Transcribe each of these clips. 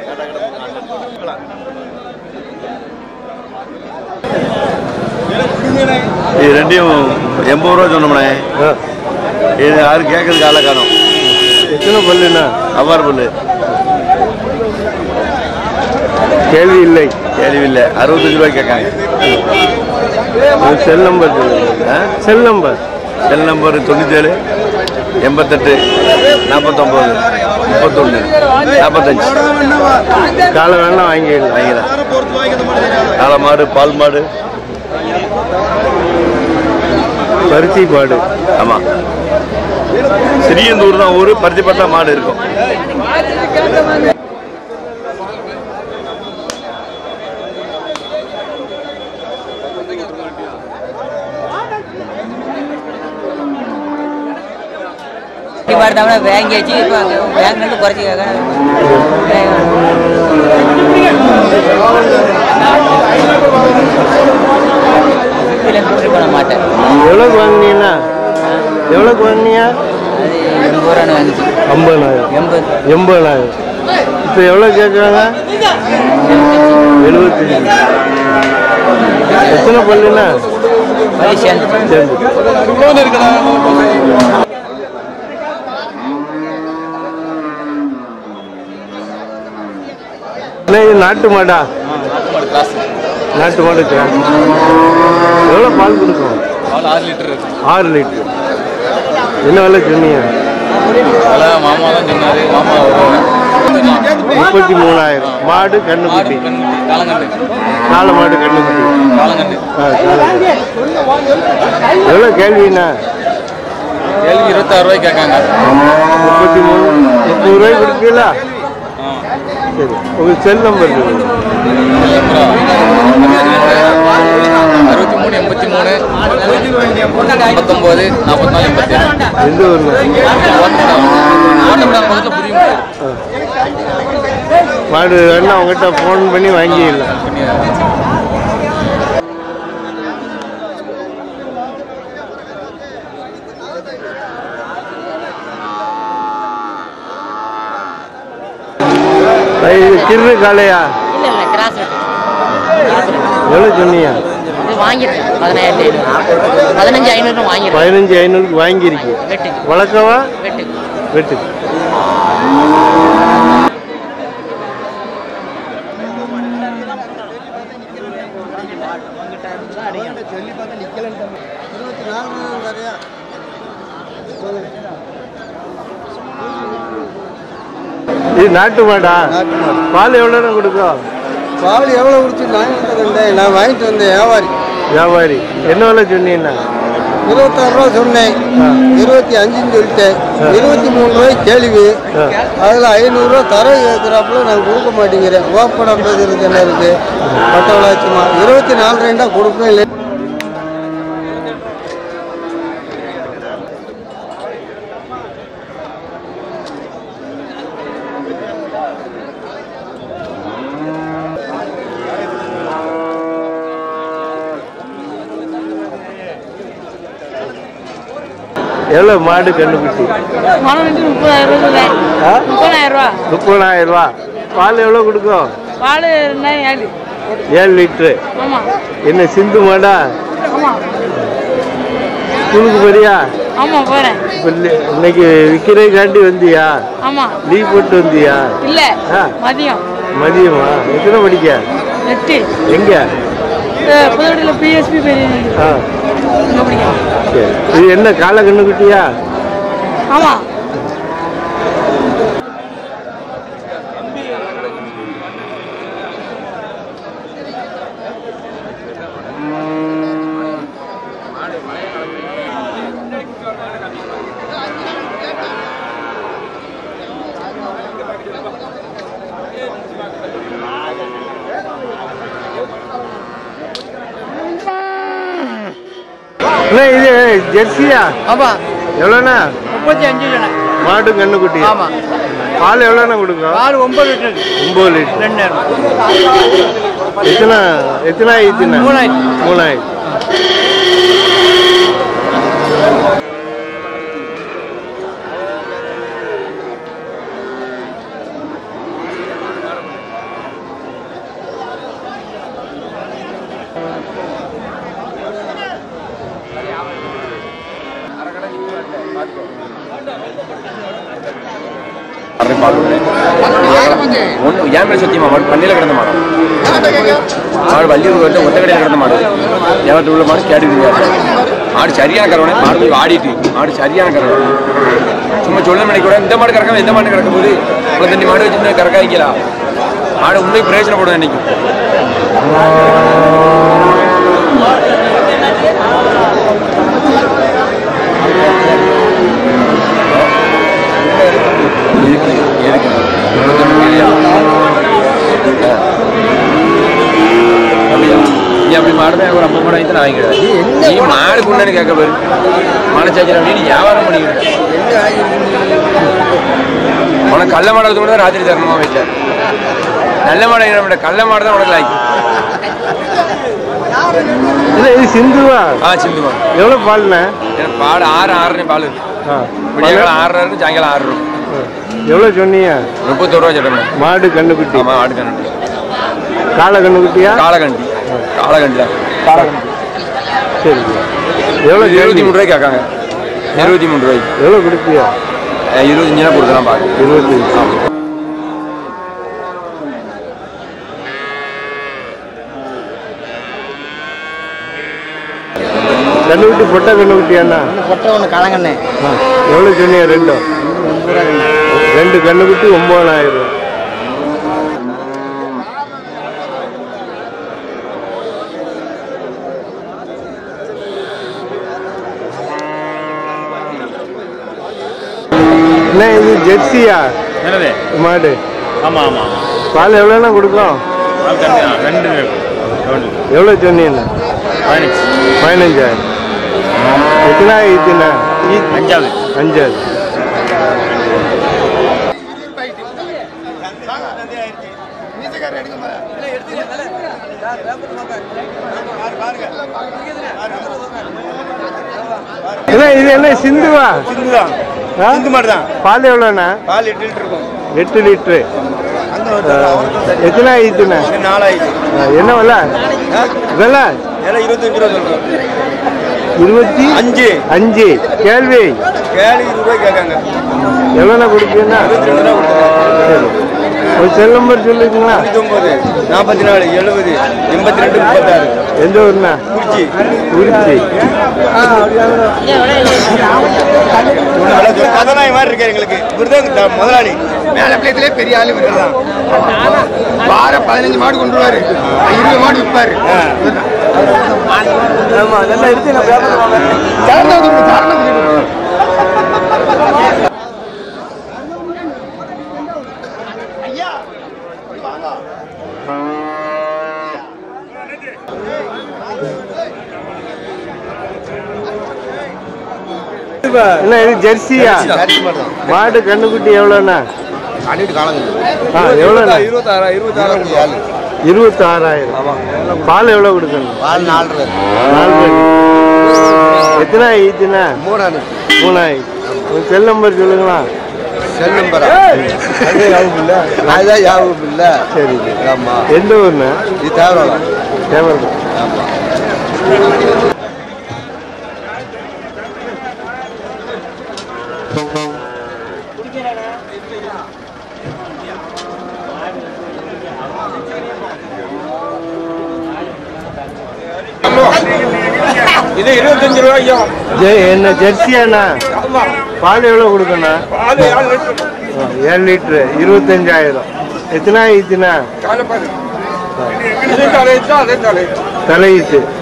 இது ரெண்டையும் எண்பது ரூபா சொன்னோம்ண்ணே இது யாரும் கேட்கறதுக்கு ஆளை காணும் எத்தனை பல்லுண்ணா அவ்வாறு பல்லு கேள்வி இல்லை கேள்வி இல்லை அறுபத்தஞ்சு ரூபாய் கேட்காங்க செல் நம்பர் சொல்லுங்க ஆ? செல் நம்பர் செல் நம்பர் தொண்ணூத்தேழு எண்பத்தெட்டு நாற்பத்தொம்போது முப்பத்தொன்று நாற்பத்தஞ்சு காலை வேணா வாங்கிடலாம் வாங்கிடலாம் காளை மாடு பால் மாடு பருத்தி பாடு ஆமாம் சிறியந்தூர் தான் ஊர் பருத்திப்பட்டா மாடு இருக்கும் ಮಾಡ್ತಾವಣ ಬ್ಯಾಂಕ್ ಹೆಚ್ಚಿ ಬ್ಯಾಂಕ್ನಲ್ಲಿ ಕುறைச்சி பண்ண மாட்டேன் எவ்வளோக்கு வாங்கினீங்கன்னா எவ்வளோக்கு வாங்கினியா அது எண்பது ரூபான்னு வாங்கிச்சு ஐம்பதாயிரம் எண்பது எண்பதாயிரம் இப்போ எவ்வளோ கேட்குறாங்க எழுபத்தஞ்சு எத்தனை பல்லுண்ணா வழி சேர்ந்து சேர்ந்து அண்ணா, இது நாட்டு மாடா நாட்டு மாடு கிராஸ் எவ்வளோ பால் கொடுக்கும் ஆறு லிட்டர் ஆறு லிட்டர் என்ன விலை சொன்னீங்க அதில் மாமா தான் சொன்னார் மாமா முப்பத்தி மூணாயிரம் மாடு கண்ணுக்குட்டி காலங்கண்டு காளை மாடு கண்ணுக்குட்டி காலங்கண்டு ஆ காளை எவ்வளோ கேள்விண்ணா கேள்வி இருபத்தாறு ரூபாய்க்கு கேட்காங்க முப்பத்தி மூணு முப்பது ரூபாய் கொடுப்பீங்களா சரி உங்கள் செல் நம்பர் சொல்லுங்க அறுபத்தி மூணு எண்பத்தி மூணு ஐம்பத்தொம்போது நாற்பத்தி நாலு எண்பத்தி எந்த ஊர்ல ஓட்டப்படாத பக்கத்தில் புரியும் மாடு வேணா அவங்ககிட்ட ஃபோன் பண்ணி வாங்கிடலாம் இது கிரு காளையா இல்லை இல்லை கிராஸ் எவ்வளோ சொன்னீங்க இது வாங்கிருக்கேன் பதினாயிரத்தி ஐநூறு பதினஞ்சு ஐநூறு வாங்கிருக்கேன் பதினஞ்சு ஐநூறுக்கு வாங்கியிருக்கீங்க வெட்டுக்கு வழக்கவா வெட்டுக்கு வெட்டு இது நாட்டு மாடா பால் எவ்வளோ கொடுக்கும் பால் எவ்வளோ கொடுத்து நான் வந்தேன் நான் வாங்கிட்டு வந்தேன் வியாபாரி வியாபாரி என்ன விலை சொன்னீங்கன்னா இருபத்தாறு ரூபா சொன்னேன் இருபத்தி அஞ்சுன்னு சொல்லிட்டேன் இருபத்தி மூணு ரூபாய் கேள்வி அதில் ஐநூறுரூவா தர கேட்குறாப்புல நான் கொடுக்க மாட்டேங்கிறேன் ஓப்படம் பேசுறது என்ன இருக்கு பட்டவளாச்சுமா இருபத்தி நாலு ரெண்டா கொடுப்பேன் இல்லை எவ்வளோ மாடு கண்ணுக்குட்டி முப்பதாயிரம் ரூபாய் ஆ முப்பதாயிரம் ரூபா முப்பதாயிரம் ரூபா பால் எவ்வளோ கொடுக்கும் பால் ரெண்டாயிரம் ஏழு ஏழு லிட்ரு ஆமாம் என்ன சிந்து மாடா ஆமாம் ஸ்கூலுக்கு போறியா ஆமாம் போகிறேன் இப்ப இல்ல- இன்னைக்கு விற்கிறதுக்காண்டி வந்தியா ஆமாம் லீவ் போட்டு வந்தியா இல்லை ஆ மதியம் மதியமா எத்தனை படிக்க எட்டு எங்க புதுவட்டியில் பிஎஸ்பி பெரிய ஆ இங்கே பிடிக்கும் சரி இது என்ன காலை கண்ணுக்குட்டியா ஆமாம் அண்ணா, இது ஜெர்சியா ஆமாம் எவ்வளோண்ணா முப்பத்தி அஞ்சு சொன்னேன் மாடு கண்ணுக்குட்டி ஆமாம் பால் எவ்வளோண்ணா கொடுக்கும் பால் ஒன்பது லிட்டர் ஒம்பது லிட்டர் ரெண்டாயிரம் எத்தனை எத்தனை ஆயிடுச்சுண்ணா மூணாயிரம். மூணாயிரம் ஒன்று ஏன் மேலே சத்தியமா மாடு பண்ணியில் கிடந்த மாடு மாடு வள்ளியூர் வந்து ஒத்த கடையில் கிடந்த மாடு ஏவத்து உள்ள மாடு கேட்டுக்கிங்க மாடு சரியான கரவணை மாடு போய் ஆடிட்டு மாடு சரியான கரவணை சும்மா சொல்ல நினைக்கூட இந்த மாடு கறக்காம இந்த மாடு கறக்கும் போது ஒரு தண்ணி மாடு வச்சு கறக்க வைக்கலாம் மாடு உண்மை பிரயோஜனப்படும் இன்னைக்கு எதுக்கு எதுக்கு இருபத்தொன்னு கேளியா? ஆ. அப்படியா நீ அப்படி மாடுமே ஒரு ஐம்பது மாடு வாங்கி நான் வாங்கிக்கிறேன் நீ மாடு கொண்டான்னு கேட்க பாரு மனச்சாச்சு அப்படின்னு வியாபாரம் பண்ணிக்கிறேன் உனக்கு கள்ள மாடு வந்து கூட ராத்திரி தரணுமா வச்சேன் நல்ல மாடு வாங்கிட மாட்டேன் கள்ள மாடு தான் உனக்கு லாய்க்கு இல்லை இது சிந்துவா ஆ சிந்து மாடு எவ்வளோ பால்ண்ணே எனக்கு பாடு ஆறு ஆறுனே பால் இருக்கு ஆ விடியகாலம் ஆறரை இருக்கு சாயங்காலம் ஆறு இருக்கும் எவ்வளோ சொன்னீங்க முப்பத்தோரு ரூபா சொல்றேன் மாடு கண்ணுக்குட்டி ஆமா ஆடு கண்டு காளை கண்ணுக்குட்டியா காலகண்டி காலகண்டி தான் காலகண்டி சரி எவ்வளோ இருபத்தி மூணு ரூபாய்க்கு கேட்காங்க இருபத்தி மூணு ரூபாய்க்கு எவ்வளோ கொடுப்பியா அஹ் இருபத்தஞ்சுனா கொடுக்கலாம் பாருங்க இருபத்தி கண்ணுக்குட்டி பொட்டை கண்ணுக்குட்டியாண்ணா பொட்டை ஒன்று கலங்கண்ணே ஆ எவ்வளோ சொன்னீங்க ரெண்டும் ரெண்டு கண்ணுக்குட்டி ஒம்பதாயிரம் ரூபா என்ன இது ஜெர்சியா என்னது மாடு ஆமாம் ஆமாம் பால் எவ்வளோண்ணா கொடுக்கும் ரெண்டு எவ்வளோ சொன்னீங்க பதினஞ்சு பதினஞ்சாயிரம் எத்தனை ஈத்துண்ணா அஞ்சாவது அஞ்சாவது என்ன இது என்ன சிந்துவா சிந்துதான் ஆ? சிந்து மாதிரி தான் பால் எவ்வளோண்ணா பால் எட்டு லிட்டர் இருக்கும் எட்டு லிட்ரு அந்த ஒரு எத்தனை ஈத்துண்ணா நாலாயிரம் என்ன விலை விலை ஏன்னா இருபத்தஞ்சு ரூபா சொல்றோம் இருபத்தி அஞ்சு அஞ்சு கேள்வி கேளு இருபது ரூபாய் கேட்காங்க எவ்வளோண்ணா கொடுப்பீங்கன்னா இருபத்தி ரெண்டு ரூபா கொடுத்துருக்கோம் சரி ஒரு செல் நம்பர் சொல்லிருக்கீங்களா தொண்ணூத்தொம்பது நாற்பத்தி நாலு எழுபது எண்பத்தி ரெண்டு முப்பத்தாறு எந்த ஊர்ண்ணா குறிச்சி குறிச்சி கதாநாயகி மாதிரி இருக்காரு எங்களுக்கு இவர்தான் முதலாளி மேல பிளேத்திலே பெரிய ஆளு இவர் தான் வாரம் பதினஞ்சு மாடு கொண்டு வருவாரு இருபது மாடு விற்பாரு ஆமா அதெல்லாம் எடுத்து நான் வியாபாரம் என்ன இது ஜெர்சியா மாடு கண்ணுக்குட்டி எவ்வளோண்ணா ஆ எவ்வளோண்ணா இருபத்தாறாயிரம் இருபத்தாறாயிரம் இருபத்தாறாயிரம் பால் எவ்வளோ கொடுக்கணும் பால் நாலு நாலு பேர் எத்தனை ஈத்துண்ணா மூணானு மூணாயிரம் உங்க செல் நம்பர் சொல்லுங்களா செல் நம்பரா அதுதான் ஞாபகம் இல்ல சரி ஆமா எந்த ஊர்ண்ணா இது தேவையில்ல தேவர்கள் இது இருபத்தஞ்சு ரூபாய்க்கு ஜெ- என்ன ஜெர்சியாண்ணா பால் எவ்வளோ கொடுக்கணும் ஏழு லிட்ரு இருபத்தஞ்சாயிரம் எத்தனை ஈத்துண்ணா தலையீத்து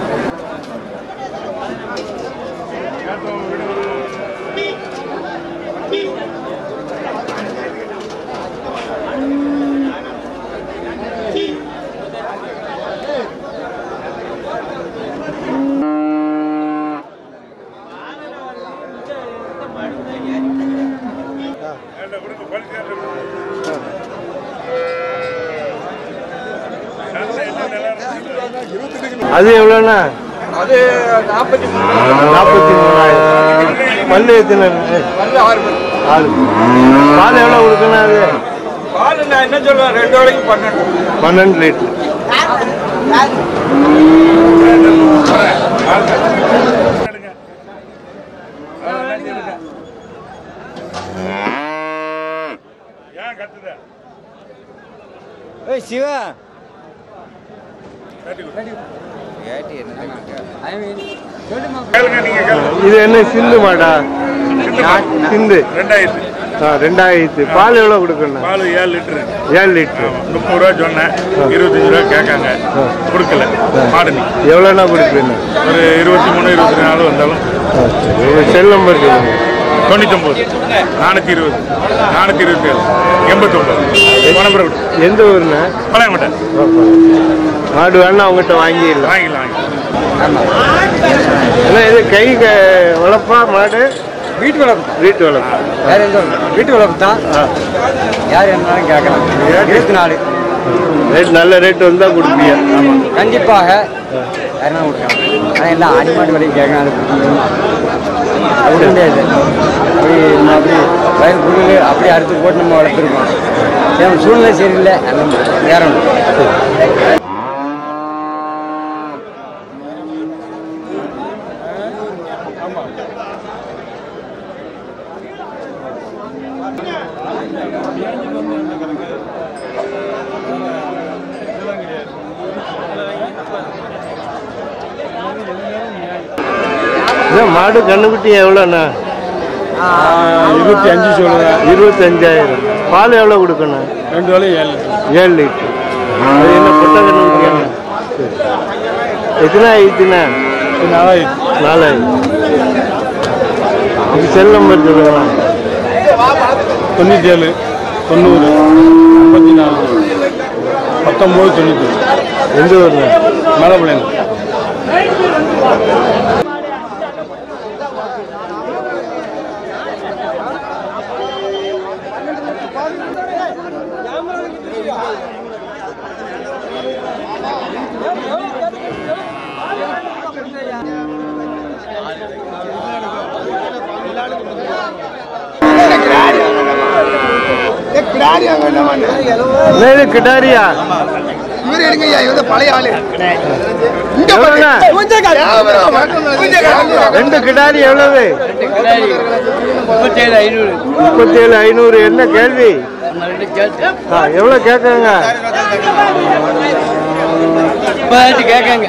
அது எவ்வளோண்ணா அது நாற்பத்தி நாற்பத்தி மூணாயிரம் பல்லு எத்தனை இருக்கு? ஆறு பால் எவ்வளோ கொடுக்கணும் அது பால் நான் என்ன சொல்லுவேன் ரெண்டு வேலைக்கு பன்னெண்டு பன்னெண்டு லிட்டர் ஏய் சிவா இது என்ன சிந்து மாடா சிந்து ரெண்டாயிரத்து ஆ ரெண்டாயிரத்து பால் எவ்வளோ கொடுக்கணும் பால் ஏழு லிட்டரு ஏழு லிட்டரு முப்பது ரூபா சொன்னேன் இருபத்தஞ்சு ரூபா கேட்காங்க கொடுக்கல மாடு நீ எவ்வளோனா கொடுப்பீங்க ஒரு இருபத்தி மூணு இருபத்தி நாலு வந்தாலும் உங்கள் செல் நம்பர் சொல்லுங்க தொண்ணூத்தொம்பது நானூற்றி இருபது நானூற்றி இருபத்தி ஏழு எண்பத்தொம்பது மணம்புரம் எந்த ஊருண்ணா பழையமட்டை மாடு வேணா அவங்ககிட்ட வாங்கிடலாம் வாங்கிக்கலாம் வாங்கிக்கலாம் ஏன்னா இது கை க- வளர்ப்பா மாடு வீட்டு வளர்ப்பு வீட்டு வளர்ப்பு வேற எந்த வளர்ப்பு? வீட்டு வளர்ப்பு தான் யார் என்னன்னு கேட்கலாம் இருபத்தி நாலு ரேட் நல்ல ரேட் வந்தால் கொடுப்பீங்க கண்டிப்பாக யாருன்னா கொடுக்கலாம் ஆனால் எல்லாம் அடிமாட்டு விலையும் கேட்கணும் அது அது கொடுக்க முடியாது அப்படி நம்ம அப்படி வயல் புல்லு அப்படி அறுத்து போட்டு நம்ம வளர்த்துருக்கோம் நம்ம சூழ்நிலை சரியில்லை அந்த வேற ஒன்று இது மாடு கண்ணுக்குட்டி எவ்வளோண்ணா இருபத்தி அஞ்சு சொல்லுங்க இருபத்தஞ்சாயிரம் பால் எவ்வளோ கொடுக்கணும் ரெண்டு வேலையும் ஏழு ஏழு லிட்டர் அது என்ன பொட்டை கண்ணுக்குட்டியாண்ணா சரி. எத்தனை ஆயிடுச்சுண்ணா நாலாயிரம் நாலாயிரம் இது செல் நம்பர் சொல்லுங்களா தொண்ணூற்றி ஏழு தொண்ணூறு முப்பத்தி நாலு பத்தொம்போது தொண்ணூற்றி எந்த ஊர்ண்ணா மலைப்பாளையம் என்ன இது கிடாரியா இவர் எடுங்க ஐயா இவர் பழைய ஆளு எவ்வளோண்ணா ரெண்டு கிடாரி எவ்வளவு முப்பத்தேழு ஐநூறு முப்பத்தேழு ஐநூறு என்ன கேள்வி ஆ எவ்வளோ கேட்குறாங்க முப்பதாயிரத்து கேட்காங்க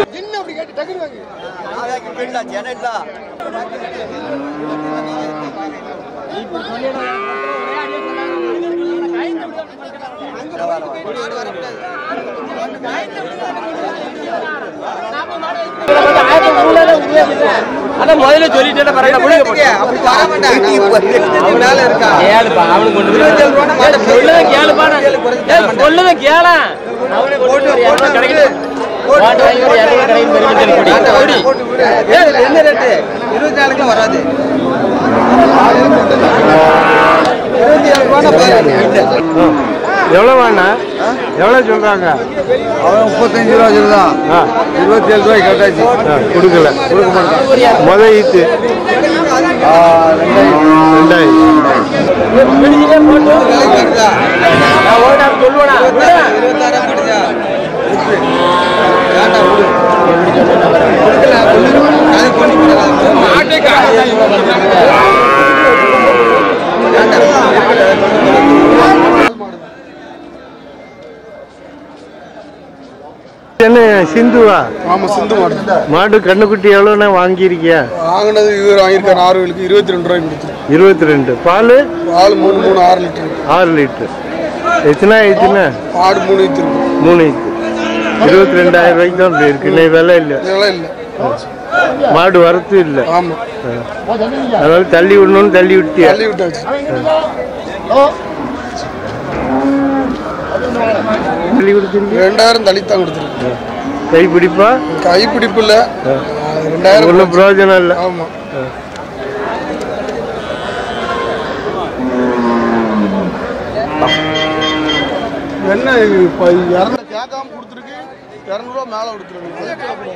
அதான் முதல்ல சொல்லிட்டேன் கேளுப்பா அவனுக்கு கொண்டு சொல்லுதான் கேளுப்பா சொல்லுதான் கேள அவனை போட்டு ஒரு இரநூறு கிடைக்குது போட்டு வாங்கி ஒரு இரநூறு கிடைக்கும் பெருமை சொல்லி என்ன ரேட்டு இருபத்தி நாலுக்கு வராது எவ்வளோ வேணா எவ்வளோ சொல்கிறாங்க அவன் முப்பத்தஞ்சு ரூபா சொல்லுதான் ஆ இருபத்தி ஏழு ரூபாய்க்கு கேட்டாச்சு ஆ கொடுக்கல கொடுக்க மாட்டேன் முத ஈத்து ரெண்டாயிரம் என்ன சிந்துவா ஆமா சிந்து மாடு மாடு கண்ணுக்குட்டி எவ்வளோண்ணா வாங்கியிருக்கியா வாங்கினது இவர் வாங்கியிருக்காரு ஆறுகளுக்கு இருபத்தி ரெண்டு ரூபாய்க்கு கொடுத்துரு இருபத்தி ரெண்டு பால் பால் மூணு மூணு ஆறு லிட்டர் ஆறு லிட்டர் எத்தனை ஆயிடுச்சுண்ணா ஆடு மூணு லிட்டர் மூணு ஈத்து இருபத்தி ரெண்டாயிரம் ரூபாய்க்கு தான் இப்படி இருக்கு இன்னைக்கு விலை இல்லை இதெல்லாம் இல்லை மாடு வரத்து இல்லை ஆமா அதனால தள்ளி விடணும்னு தள்ளி விட்டியா தள்ளி விட்டாச்சு தள்ளி கொடுத்துருக்கீங்க ரெண்டாயிரம் தள்ளித்தான் கொடுத்துருக்கு கை பிடிப்பா கைப்பிடிப்பு இல்லை ரெண்டாயிரம் ஒன்றும் பிரயோஜனம் இல்லை ஆமா என்ன இப்போ இரநூறு கேட்காம கொடுத்துருக்கு இரநூறுவா மேலே கொடுத்துருக்கு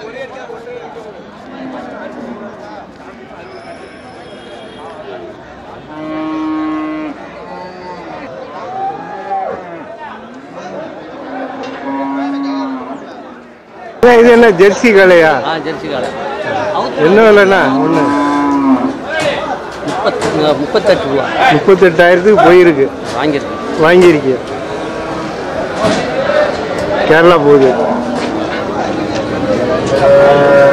அண்ணா, இது என்ன ஜெர்சி கலையா ஜெர்சி காலை என்ன விலைண்ணா ஒன்று முப்பத்தி முப்பத்தெட்டு ரூபா முப்பத்தெட்டாயிரத்துக்கு போயிருக்கு வாங்கியிருக்கேன் வாங்கியிருக்கீங்க கேரளா போகுது